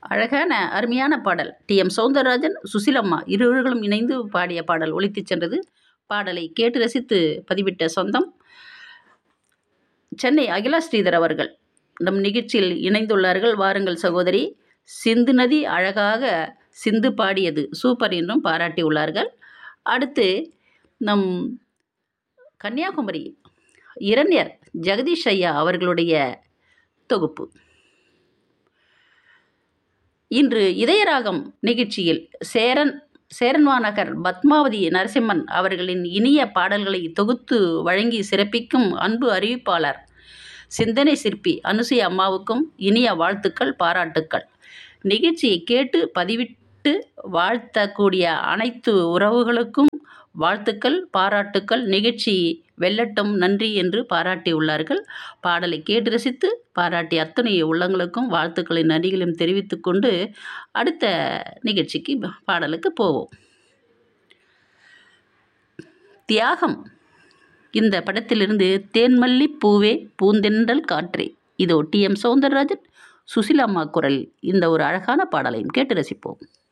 அழகான அருமையான பாடல் டி எம் சௌந்தரராஜன் சுசிலம்மா இருவர்களும் இணைந்து பாடிய பாடல் ஒலித்துச் சென்றது பாடலை கேட்டு ரசித்து பதிவிட்ட சொந்தம் சென்னை அகிலா ஸ்ரீதர் அவர்கள் நம் நிகழ்ச்சியில் இணைந்துள்ளார்கள் வாருங்கள் சகோதரி சிந்து நதி அழகாக சிந்து பாடியது சூப்பர் என்றும் பாராட்டியுள்ளார்கள் அடுத்து நம் கன்னியாகுமரி இரண்யர் ஜெகதீஷ் ஐயா அவர்களுடைய தொகுப்பு இன்று இதயராகம் நிகழ்ச்சியில் சேரன் சேரன்மாநகர் பத்மாவதி நரசிம்மன் அவர்களின் இனிய பாடல்களை தொகுத்து வழங்கி சிறப்பிக்கும் அன்பு அறிவிப்பாளர் சிந்தனை சிற்பி அனுசுய அம்மாவுக்கும் இனிய வாழ்த்துக்கள் பாராட்டுக்கள் நிகழ்ச்சியை கேட்டு பதிவிட்டு வாழ்த்தக்கூடிய அனைத்து உறவுகளுக்கும் வாழ்த்துக்கள் பாராட்டுக்கள் நிகழ்ச்சி வெல்லட்டும் நன்றி என்று பாராட்டியுள்ளார்கள் பாடலை கேட்டு ரசித்து பாராட்டிய அத்தனை உள்ளங்களுக்கும் வாழ்த்துக்களின் நன்றிகளையும் தெரிவித்துக் கொண்டு அடுத்த நிகழ்ச்சிக்கு பாடலுக்கு போவோம் தியாகம் இந்த படத்திலிருந்து தேன்மல்லி பூவே பூந்தென்றல் காற்றே இதோ டி எம் சௌந்தரராஜன் சுசிலாம்மா குரல் இந்த ஒரு அழகான பாடலையும் கேட்டு ரசிப்போம்